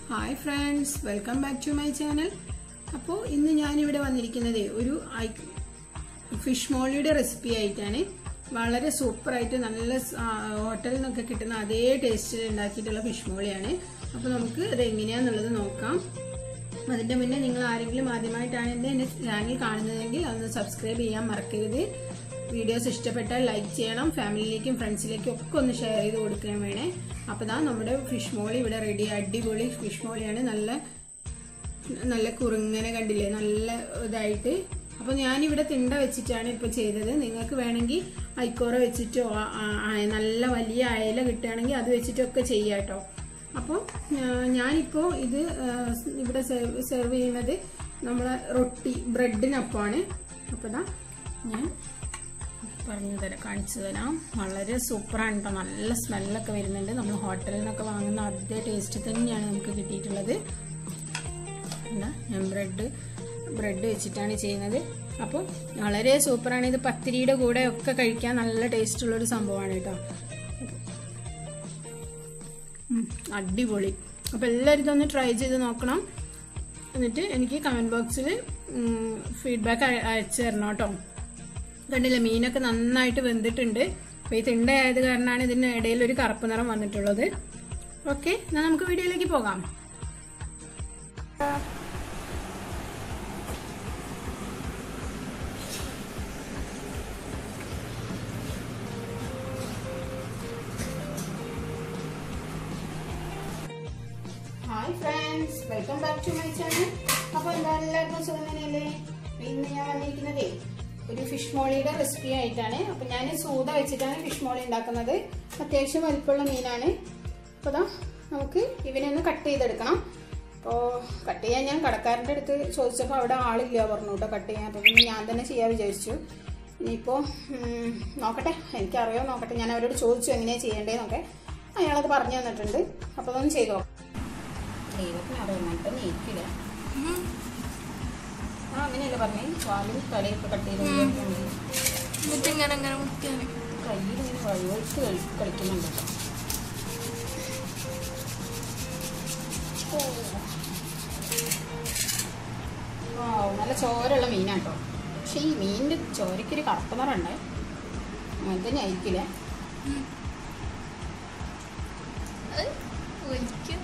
Hi friends welcome back to my channel അപ്പോൾ ഇന്ന് ഞാനിവിടെ വന്നിരിക്കുന്നത് ഒരു ഫിഷ് മോളിയുടെ റെസിപ്പി ആയിട്ടാണ് വളരെ സൂപ്പറായിട്ട് നല്ല സ- ആ, ഹോട്ടലിൽ നിന്നൊക്കെ കിട്ടുന്ന അതേ ടേസ്റ്റിൽ ഉണ്ടാക്കിയിട്ടുള്ള ഫിഷ് മോളിയാണ് അപ്പോൾ നമുക്ക് അത് എങ്ങനെയാണെന്നുള്ളത് നോക്കാം അതിന്റെ മുന്നേ നിങ്ങൾ ആരെങ്കിലും ആദ്യമായിട്ടാണ് എൻ്റെ എൻ്റെ ചാനൽ കാണുന്നതെങ്കിൽ അതൊന്ന് സബ്സ്ക്രൈബ് ചെയ്യാൻ മറക്കരുത് വീഡിയോസ് ഇഷ്ടപ്പെട്ടാൽ ലൈക്ക് ചെയ്യണം ഫാമിലിയിലേക്കും ഫ്രണ്ട്സിലേക്കും ഒക്കെ ഒന്ന് ഷെയർ ചെയ്ത് കൊടുക്കാൻ വേണേ അപ്പോൾ ദാ നമ്മുടെ ഫിഷ് മോളി ഇവിടെ റെഡി അടിപൊളി ഫിഷ് മോളിയാണ് നല്ല നല്ല കുറുങ്ങനെ കണ്ടില്ലേ നല്ല ഇതായിട്ട് അപ്പോൾ ഞാനിവിടെ തിണ്ട വെച്ചിട്ടാണ് ഇപ്പോൾ ചെയ്തത് നിങ്ങൾക്ക് വേണമെങ്കിൽ ഐക്കോറ വെച്ചിട്ടോ ആ- ആ- ആ- നല്ല വലിയ അയല കിട്ടുകയാണെങ്കിൽ അത് വെച്ചിട്ടൊക്കെ ചെയ്യാം കേട്ടോ അപ്പോൾ ഞാനിപ്പോൾ ഇത് ആ, ഇവിടെ സെർവ് സെർവ് ചെയ്യുന്നത് നമ്മളെ റൊട്ടി ബ്രെഡിനൊപ്പമാണ് അപ്പോൾ ദാ ഞാൻ പറഞ്ഞു തരാം കാണിച്ചു തരാം വളരെ സൂപ്പറാണ് കേട്ടോ നല്ല സ്മെല്ലൊക്കെ വരുന്നുണ്ട് നമ്മൾ ഹോട്ടലിൽ നിന്നൊക്കെ വാങ്ങുന്ന അതേ ടേസ്റ്റ് തന്നെയാണ് നമുക്ക് കിട്ടിയിട്ടുള്ളത് എന്താ ഞാൻ ബ്രെഡ് ബ്രെഡ് വെച്ചിട്ടാണ് ചെയ്യുന്നത് അപ്പോൾ വളരെ സൂപ്പറാണ് ഇത് പത്തിരിയുടെ കൂടെ ഒക്കെ കഴിക്കാൻ നല്ല ടേസ്റ്റ് ഉള്ളൊരു സംഭവമാണ് കേട്ടോ ഉം, അടിപൊളി അപ്പോൾ എല്ലാവരും ഇതൊന്ന് ട്രൈ ചെയ്ത് നോക്കണം എന്നിട്ട് എനിക്ക് കമൻറ്റ് ബോക്സിൽ ഫീഡ്ബാക്ക് അയച്ചു തരണം കേട്ടോ കണ്ടില്ല മീനൊക്കെ നന്നായിട്ട് വെന്തിട്ടുണ്ട് അപ്പോൾ ഈ തിണ്ടയായത് കാരണമാണ് ഇതിന് ഇടയിൽ ഒരു കറുപ്പ് നിറം വന്നിട്ടുള്ളത് ഓക്കെ എന്നാൽ നമുക്ക് വീഡിയോയിലേക്ക് പോകാം hi friends welcome back to my channel അപ്പോൾ എന്താ എല്ലാവർക്കും സുഖം തന്നെയല്ലേ അപ്പൊ ഇന്ന് ഞാൻ വന്നിരിക്കുന്നതേ ഒരു ഫിഷ് മോളിയുടെ റെസിപ്പി ആയിട്ടാണ് അപ്പോൾ ഞാൻ സൂത വെച്ചിട്ടാണ് ഫിഷ് മോളി ഉണ്ടാക്കുന്നത് അത്യാവശ്യം വലിപ്പമുള്ള മീനാണ് അപ്പോൾ ദാ നമുക്ക് ഇവനെ ഒന്ന് കട്ട് ചെയ്തെടുക്കണം അപ്പോൾ കട്ട് ചെയ്യാൻ ഞാൻ കടക്കാരൻ്റെ അടുത്ത് ചോദിച്ചപ്പോൾ അവിടെ ആളില്ല പറഞ്ഞു കേട്ടോ കട്ട് ചെയ്യാൻ അപ്പോൾ പിന്നെ ഞാൻ തന്നെ ചെയ്യാൻ വിചാരിച്ചു ഇനിയിപ്പോൾ നോക്കട്ടെ എനിക്കറിയോ നോക്കട്ടെ ഞാൻ അവരോട് ചോദിച്ചു എങ്ങനെയാണ് ചെയ്യേണ്ടതെന്നൊക്കെ അയാളത് പറഞ്ഞു തന്നിട്ടുണ്ട് അപ്പോൾ അതൊന്ന് ചെയ്തോ ദൈവത്തിന് അറിയാം അങ്ങനത്തെ നീക്കില്ല ആ അങ്ങനെയല്ല പറഞ്ഞേ പാലും തലയൊക്കെ കട്ട് ചെയ്ത് ഒഴിവാക്കിയാൽ എന്നിട്ട് ഇങ്ങനെ ഇങ്ങനെ മുക്കിയാൽ കയ്യിൽ ഇങ്ങനെ വഴുവഴുത്ത് കളി കളിക്കുന്നുണ്ട് കേട്ടോ ഓ നല്ല ചോരയുള്ള മീനാട്ടോ പക്ഷെ ഈ മീനിന്റെ ചോരയ്ക്കൊരു കറുപ്പ് നിറമുണ്ട് അങ്ങനെ തന്നെ ആയിരിക്കില്ലേ ഒരിക്കും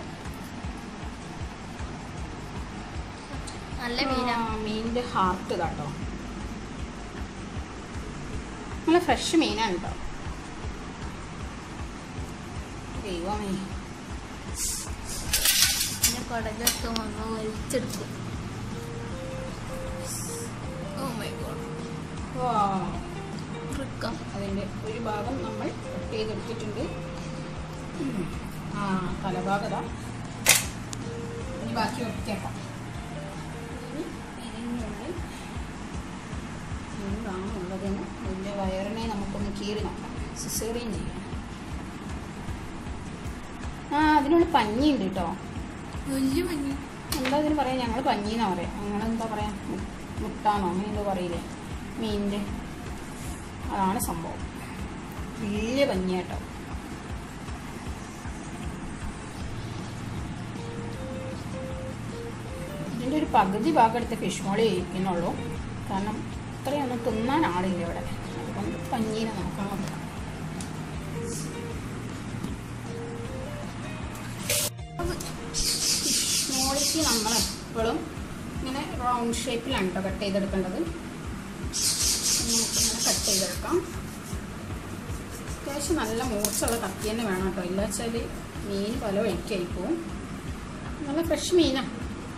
നല്ല മീനാ ആ, മീനിന്റെ ഹാർട്ട് കേട്ടോ നല്ല ഫ്രഷ് മീനാണ് കേട്ടോ ദൈവമേ പിന്നെ കുടലൊക്കെ വന്ന് വലിച്ചെടുക്കും ഓ മൈ ഗോഡ് വാ വൃക്കം അതിൻ്റെ ഒരു ഭാഗം നമ്മൾ കട്ട് ചെയ്തെടുത്തിട്ടുണ്ട് ഉം. ആ തലഭാഗത ഇനി ബാക്കി വൃത്തിയാക്കാം ഇനി ഇതിനുള്ളിൽ എന്താണ് ഉള്ളതെന്ന് ഇതിൻ്റെ വയറിനെ നമുക്കൊന്ന് കീറി നോക്കാം സിസേറിയൻ ചെയ്യാം ആ അതിനുള്ള പഞ്ഞിയുണ്ട് കേട്ടോ വലിയ മഞ്ഞ എന്താ ഇതിന് പറയാം ഞങ്ങൾ പഞ്ഞീന്നാ പറയാം അങ്ങനെ എന്താ പറയാ മു- മുട്ടാണോ അങ്ങനെ എന്തോ പറയില്ലേ മീനിൻ്റെ അതാണ് സംഭവം വലിയ പഞ്ഞിയാട്ടോ ഇതിൻ്റെ ഒരു പകുതി ഭാഗം എടുത്ത് ഫിഷ് മോളി ഇരിക്കുന്നുള്ളൂ കാരണം ഇത്രയൊന്നും തിന്നാൻ ആളില്ല ഇവിടെ അതുകൊണ്ട് പഞ്ഞീനെ നോക്കാൻ നോക്കാം മോളിക്ക് നമ്മളെപ്പോഴും ഇങ്ങനെ റൗണ്ട് ഷേപ്പിലാണ് കേട്ടോ കട്ട് ചെയ്തെടുക്കേണ്ടത് നമുക്കിങ്ങനെ കട്ട് ചെയ്തെടുക്കാം അത്യാവശ്യം നല്ല മൂർച്ചയുള്ള കത്തി തന്നെ വേണം കേട്ടോ ഇല്ല വെച്ചാൽ മീൻ പല വഴിക്കായി പോവും നല്ല ഫ്രഷ് മീനാണ്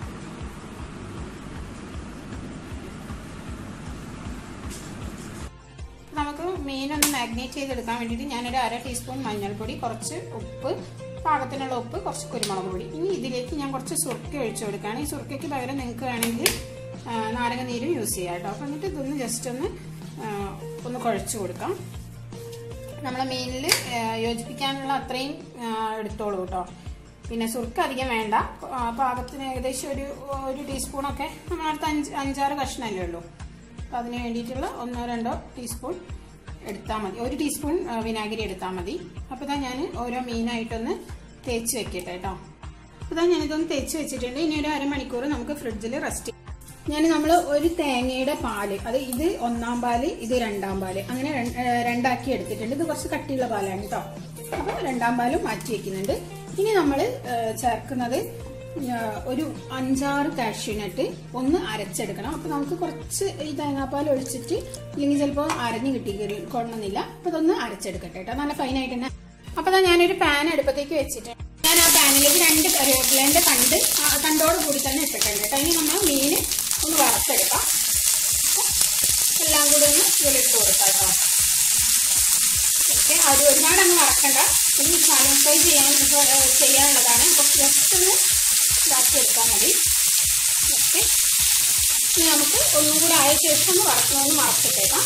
നമുക്ക് മീനൊന്ന് മാഗ്നേറ്റ് ചെയ്തെടുക്കാൻ വേണ്ടിയിട്ട് ഞാനൊരു അര ടീസ്പൂൺ മഞ്ഞൾപ്പൊടി കുറച്ച് ഉപ്പ് പാകത്തിനുള്ള ഉപ്പ് കുറച്ച് കുരുമുളക് പൊടി ഇനി ഇതിലേക്ക് ഞാൻ കുറച്ച് സുർക്ക ഒഴിച്ചു കൊടുക്കുകയാണ് ഈ സുർക്കയ്ക്ക് പകരം നിങ്ങൾക്ക് വേണമെങ്കിൽ ആ, നാരങ്ങ നീരും യൂസ് ചെയ്യാം കേട്ടോ അപ്പം എന്നിട്ട് ഇതൊന്ന് ജസ്റ്റ് ഒന്ന് ആ, ഒന്ന് കുഴച്ച് കൊടുക്കാം നമ്മളെ മീനിൽ യോജിപ്പിക്കാനുള്ള അത്രയും ആ, എടുത്തോളൂ കേട്ടോ പിന്നെ സുർക്ക അധികം വേണ്ട ആ, പാകത്തിന് ഏകദേശം ഒരു ഒരു ടീസ്പൂണൊക്കെ നമ്മളടുത്ത് അഞ്ച് അഞ്ചാറ് കഷ്ണമല്ലേ ഉള്ളൂ അപ്പോൾ അതിന് വേണ്ടിയിട്ടുള്ള ഒന്നോ രണ്ടോ ടീസ്പൂൺ എടുത്താൽ മതി ഒരു ടീസ്പൂൺ ആ, വിനാഗിരി എടുത്താൽ മതി അപ്പോൾ ഇതാ ഞാൻ ഓരോ മീനായിട്ടൊന്ന് തേച്ച് വെക്കട്ടെ കേട്ടോ അതാ ഞാനിതൊന്ന് തേച്ച് വെച്ചിട്ടുണ്ട് ഇനി ഒരു അരമണിക്കൂർ നമുക്ക് ഫ്രിഡ്ജിൽ റെസ്റ്റ് ഞാൻ നമ്മൾ ഒരു തേങ്ങയുടെ പാല് അത് ഇത് ഒന്നാം പാല് ഇത് രണ്ടാം പാല് അങ്ങനെ രണ്ട്- ഏഹ് രണ്ടാക്കി എടുത്തിട്ടുണ്ട് ഇത് കുറച്ച് കട്ടിയുള്ള പാലാണ് കേട്ടോ അപ്പൊ രണ്ടാം പാലും മാറ്റി വെക്കുന്നുണ്ട് ഇനി നമ്മൾ ചേർക്കുന്നത് ഏഹ് ഒരു അഞ്ചാറ് കാഷ്യൂനട്ട് ഒന്ന് അരച്ചെടുക്കണം അപ്പൊ നമുക്ക് കുറച്ച് ഈ തേങ്ങാപ്പാൽ ഒഴിച്ചിട്ട് ഇല്ലെങ്കിൽ ചിലപ്പോൾ അരഞ്ഞു കിട്ടി കൊള്ളണമെന്നില്ല അപ്പൊ ഇതൊന്ന് അരച്ചെടുക്കട്ടെ കേട്ടോ നല്ല ഫൈനായിട്ട് തന്നെ അപ്പൊ ദാ ഞാനൊരു പാൻ അടുപ്പത്തേക്ക് വെച്ചിട്ടുണ്ട് ഞാൻ ആ പാനിലേക്ക് രണ്ട് കറിവേപ്പിലേന്റെ തണ്ട് ആ തണ്ടോട് കൂടി തന്നെ ഇട്ടിട്ടുണ്ട് കേട്ടോ ഇനി നമ്മൾ മീൻ ഒന്ന് വറുത്തെടുക്കാം അപ്പൊ എല്ലാം കൂടി ഒന്ന് ഇതിലിട്ട് കൊടുക്കാം കേട്ടോ ഓക്കെ അത് ഒരുപാട് അങ്ങ് വറക്കണ്ട ഇനി സാലം ഫ്രൈ ചെയ്യാൻ ചെയ്യാനുള്ളതാണ് അപ്പൊ ജസ്റ്റ് ഒന്ന് ഇതാക്കി എടുത്താൽ മതി ഓക്കെ ഇനി നമുക്ക് ഒന്നും കൂടി ആയ ശേഷം ഒന്ന് വറക്കണമെന്ന് വറച്ചിട്ടേക്കാം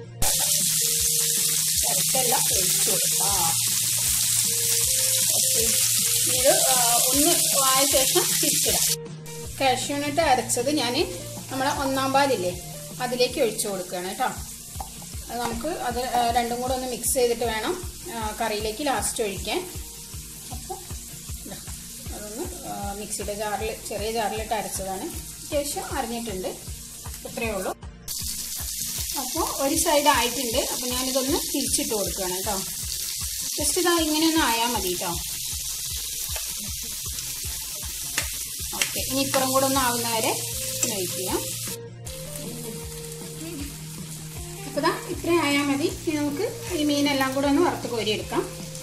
വറുത്തെല്ലാം ഒഴിച്ചു കൊടുക്കാം ഓക്കെ ഇത് ആ, ഒന്ന് ആയ ശേഷം തിരിച്ചിടാം കാഷ്യൂനട്ട് അരച്ചത് ഞാൻ നമ്മളെ ഒന്നാം പാലില്ലേ അതിലേക്ക് ഒഴിച്ചു കൊടുക്കുകയാണ് കേട്ടോ അത് നമുക്ക് അത് ആ, രണ്ടും കൂടെ ഒന്ന് മിക്സ് ചെയ്തിട്ട് വേണം ആ, കറിയിലേക്ക് ലാസ്റ്റ് ഒഴിക്കാൻ അപ്പോൾ ഇതാ, അതൊന്ന് ആ, മിക്സിയുടെ ജാറിൽ ചെറിയ ജാറിലിട്ട് അരച്ചതാണ് അത്യാവശ്യം അരിഞ്ഞിട്ടുണ്ട് ഇത്രയേ ഉള്ളൂ അപ്പോൾ ഒരു സൈഡ് ആയിട്ടുണ്ട് അപ്പോൾ ഞാനിതൊന്ന് തിരിച്ചിട്ട് കൊടുക്കുകയാണ് കേട്ടോ ജസ്റ്റ് ഇതാ ഇങ്ങനെയൊന്നും ആയാൽ മതി കേട്ടോ ഓക്കെ ഇനി ഇപ്പുറം കൂടെ ഒന്ന് ആവുന്നവരെ വെയിറ്റ് ചെയ്യാം അപ്പോൾ ഇതാ ഇത്രയും ആയാൽ മതി ഇനി നമുക്ക് ഈ മീനെല്ലാം കൂടെ ഒന്ന് വറുത്ത് കോരിയെടുക്കാം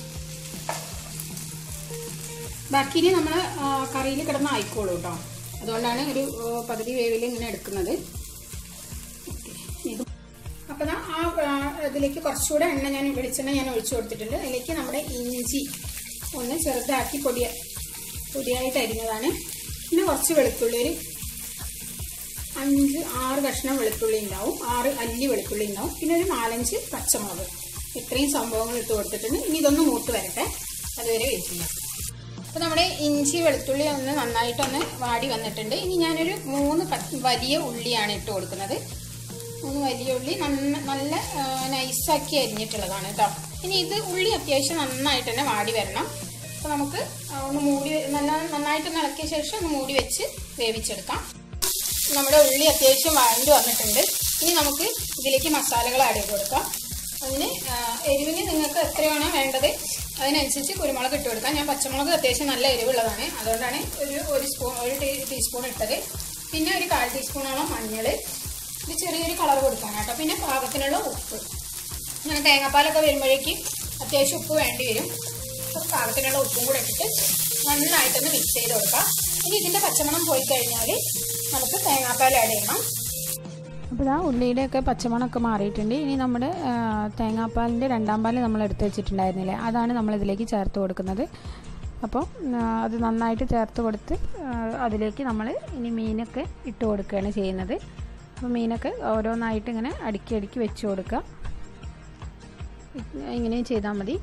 ബാക്കി ഇനി നമ്മൾ കറിയിൽ കിടന്ന് ആയിക്കോളൂ കേട്ടോ അതുകൊണ്ടാണ് ഒരു ആ, പകുതി വേവിൽ ഇങ്ങനെ എടുക്കുന്നത് ഇത് അപ്പോൾ ദാ ആ ആ, ഇതിലേക്ക് കുറച്ചുകൂടെ എണ്ണ ഞാൻ വെളിച്ചെണ്ണ ഞാൻ ഒഴിച്ചു കൊടുത്തിട്ടുണ്ട് അതിലേക്ക് നമ്മുടെ ഇഞ്ചി ഒന്ന് ചെറുതാക്കി പൊടിയ പൊടിയായിട്ട് അരിഞ്ഞതാണ് പിന്നെ കുറച്ച് വെളുത്തുള്ളി ഒരു അഞ്ച് ആറ് കഷ്ണം വെളുത്തുള്ളി ഉണ്ടാവും ആറ് അല്ലി വെളുത്തുള്ളി ഉണ്ടാവും പിന്നെ ഒരു നാലഞ്ച് പച്ചമുളക് ഇത്രയും സംഭവങ്ങൾ ഇട്ട് കൊടുത്തിട്ടുണ്ട് ഇനി ഇതൊന്ന് മൂത്ത് വരട്ടെ അതുവരെ വെയിറ്റ് ചെയ്യാം അപ്പോൾ നമ്മുടെ ഇഞ്ചി വെളുത്തുള്ളി ഒന്ന് നന്നായിട്ടൊന്ന് വാടി വന്നിട്ടുണ്ട് ഇനി ഞാനൊരു മൂന്ന് പ- വലിയ ഉള്ളിയാണ് ഇട്ട് കൊടുക്കുന്നത് മൂന്ന് വലിയ ഉള്ളി നന്ന നല്ല ആ, നൈസാക്കി അരിഞ്ഞിട്ടുള്ളതാണ് കേട്ടോ ഇനി ഇത് ഉള്ളി അത്യാവശ്യം നന്നായിട്ട് തന്നെ വാടി വരണം അപ്പോൾ നമുക്ക് ആ, ഒന്ന് മൂടി നല്ല നന്നായിട്ടൊന്ന് ഇളക്കിയ ശേഷം ഒന്ന് മൂടി വെച്ച് വേവിച്ചെടുക്കാം നമ്മുടെ ഉള്ളി അത്യാവശ്യം വഴണ്ട് വന്നിട്ടുണ്ട് ഇനി നമുക്ക് ഇതിലേക്ക് മസാലകൾ ആഡ് ചെയ്ത് കൊടുക്കാം അതിന് ആ, എരിവിന് നിങ്ങൾക്ക് എത്രയാണോ വേണ്ടത് അതിനനുസരിച്ച് കുരുമുളക് ഇട്ട് കൊടുക്കാം ഞാൻ പച്ചമുളക് അത്യാവശ്യം നല്ല എരിവുള്ളതാണ് അതുകൊണ്ടാണ് ഒരു ഒരു സ്പൂൺ ഒരു ടീ- ടീസ്പൂൺ ഇട്ടത് പിന്നെ ഒരു കാൽ ടീസ്പൂണോളം മഞ്ഞൾ ഇത് ചെറിയൊരു കളർ കൊടുക്കാൻ കേട്ടോ പിന്നെ പാകത്തിനുള്ള ഉപ്പ് അങ്ങനെ തേങ്ങാപ്പാലൊക്കെ വരുമ്പോഴേക്കും അത്യാവശ്യം ഉപ്പ് വേണ്ടി വരും അപ്പോൾ പാകത്തിനുള്ള ഉപ്പും കൂടെ ഇട്ടിട്ട് നന്നായിട്ടൊന്ന് മിക്സ് ചെയ്ത് കൊടുക്കാം ഇനി ഇതിൻ്റെ പച്ചമണം പോയി കഴിഞ്ഞാൽ നമുക്ക് തേങ്ങാപ്പാൽ ആഡ് ചെയ്യണം അപ്പോൾ ഇതാ ഉള്ളിയുടെയൊക്കെ പച്ചമണമൊക്കെ മാറിയിട്ടുണ്ട് ഇനി നമ്മുടെ ആ, തേങ്ങാപ്പാലിൻ്റെ രണ്ടാം പാൽ നമ്മൾ എടുത്ത് വെച്ചിട്ടുണ്ടായിരുന്നില്ലേ അതാണ് നമ്മൾ ഇതിലേക്ക് ചേർത്ത് കൊടുക്കുന്നത് അപ്പോൾ ആ, അത് നന്നായിട്ട് ചേർത്ത് കൊടുത്ത് ആ, അതിലേക്ക് നമ്മൾ ഇനി മീനൊക്കെ ഇട്ട് കൊടുക്കുകയാണ് ചെയ്യുന്നത് അപ്പോൾ മീനൊക്കെ ഓരോന്നായിട്ട് ഇങ്ങനെ അടുക്കി അടുക്കി വെച്ച് കൊടുക്കുക ഇങ്ങനെയും ചെയ്താൽ മതി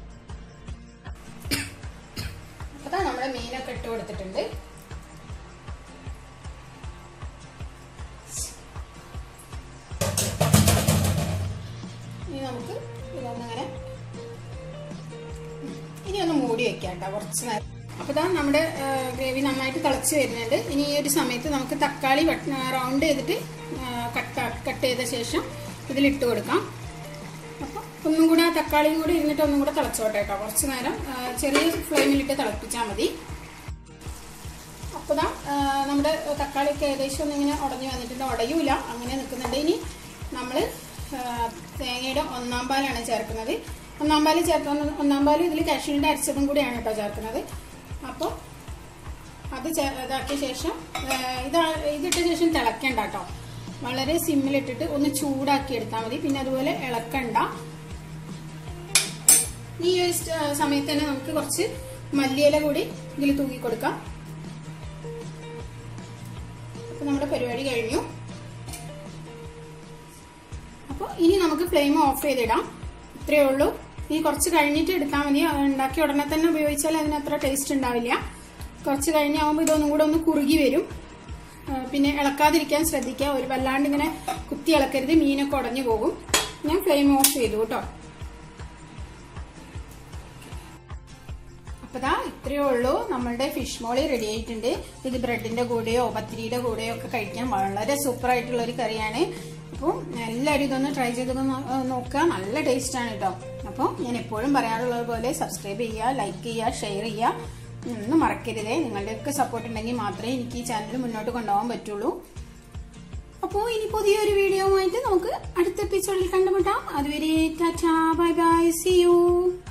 അപ്പോൾ നമ്മുടെ മീനൊക്കെ ഇട്ട് കൊടുത്തിട്ടുണ്ട് ഇനി നമുക്ക് ഇതൊന്നിങ്ങനെ ഇനി ഒന്ന് മൂടി വെക്കാം കേട്ടോ കുറച്ച് നേരം അപ്പോൾ ഇതാ നമ്മുടെ ഗ്രേവി നന്നായിട്ട് തിളച്ച് വരുന്നുണ്ട് ഇനി ഈ ഒരു സമയത്ത് നമുക്ക് തക്കാളി റൗണ്ട് ചെയ്തിട്ട് കട്ട് കട്ട് ചെയ്ത ശേഷം ഇതിലിട്ട് കൊടുക്കാം അപ്പോൾ ഒന്നും കൂടെ ആ തക്കാളിയും കൂടി ഇരുന്നിട്ട് ഒന്നും കൂടെ തിളച്ചോട്ടെ കേട്ടോ കുറച്ച് നേരം ആ, ചെറിയ ഫ്ലെയിമിലിട്ട് തിളപ്പിച്ചാൽ മതി അപ്പോൾ ദാ ആ, നമ്മുടെ തക്കാളിയൊക്കെ ഏകദേശം ഒന്നിങ്ങനെ ഉടഞ്ഞു വന്നിട്ടുണ്ട് ഉടയൂല അങ്ങനെ നിൽക്കുന്നുണ്ട് ഇനി നമ്മൾ തേങ്ങയുടെ ഒന്നാം പാലാണ് ചേർക്കുന്നത് ഒന്നാം പാല് ചേർത്ത ഒന്നാം പാല് ഇതിൽ കാഷ്യൂണിൻ്റെ അരച്ചതും കൂടിയാണ് കേട്ടോ ചേർക്കുന്നത് അപ്പോൾ അത് ചേ- ഇതാക്കിയ ശേഷം ആ, ഇതാ ഇതിട്ട ശേഷം തിളക്കണ്ട കേട്ടോ വളരെ സിമ്മിലിട്ടിട്ട് ഒന്ന് ചൂടാക്കി എടുത്താൽ മതി പിന്നെ അതുപോലെ ഇളക്കണ്ട ഈ ഒരു സ്റ്റ- സമയത്ത് തന്നെ നമുക്ക് കുറച്ച് മല്ലിയില കൂടി ഇതിൽ തൂക്കി കൊടുക്കാം അപ്പൊ നമ്മുടെ പരിപാടി കഴിഞ്ഞു അപ്പോൾ ഇനി നമുക്ക് ഫ്ലെയിം ഓഫ് ചെയ്തിടാം ഇത്രയേ ഉള്ളൂ ഇനി കുറച്ച് കഴിഞ്ഞിട്ട് എടുത്താൽ മതി അത് ഉണ്ടാക്കി ഉടനെ തന്നെ ഉപയോഗിച്ചാൽ അതിന് അത്ര ടേസ്റ്റ് ഉണ്ടാവില്ല കുറച്ച് കഴിഞ്ഞാകുമ്പോൾ ഇതൊന്നും കൂടെ ഒന്ന് കുറുകി വരും ആ, പിന്നെ ഇളക്കാതിരിക്കാൻ ശ്രദ്ധിക്കുക ഒരു വല്ലാണ്ട് ഇങ്ങനെ കുത്തി ഇളക്കരുത് മീനൊക്കെ ഉടഞ്ഞു പോകും ഞാൻ ഫ്ലെയിം ഓഫ് ചെയ്തു കേട്ടോ അപ്പൊ ദാ ഇത്രയേ ഉള്ളൂ നമ്മളുടെ ഫിഷ് മോളി റെഡി ആയിട്ടുണ്ട് ഇത് ബ്രെഡിന്റെ കൂടെയോ പത്തിരിയുടെ കൂടെയോ ഒക്കെ കഴിക്കാൻ വളരെ സൂപ്പർ ആയിട്ടുള്ള ഒരു കറിയാണ് അപ്പോൾ എല്ലാവരും ഇതൊന്ന് ട്രൈ ചെയ്ത് നോക്കുക നല്ല ടേസ്റ്റ് ആണ് കേട്ടോ അപ്പോൾ ഞാൻ എപ്പോഴും പറയാറുള്ളത് പോലെ സബ്സ്ക്രൈബ് ചെയ്യുക ലൈക്ക് ചെയ്യുക ഷെയർ ചെയ്യുക ഒന്നും മറക്കരുതേ നിങ്ങളുടെയൊക്കെ സപ്പോർട്ട് ഉണ്ടെങ്കിൽ മാത്രമേ എനിക്ക് ഈ ചാനൽ മുന്നോട്ട് കൊണ്ടുപോകാൻ പറ്റുള്ളൂ അപ്പോൾ ഇനി പുതിയൊരു വീഡിയോ ആയിട്ട് നമുക്ക് അടുത്ത എപ്പിസോഡിൽ കണ്ടുമുട്ടാം അതുവരെ tata bye bye see U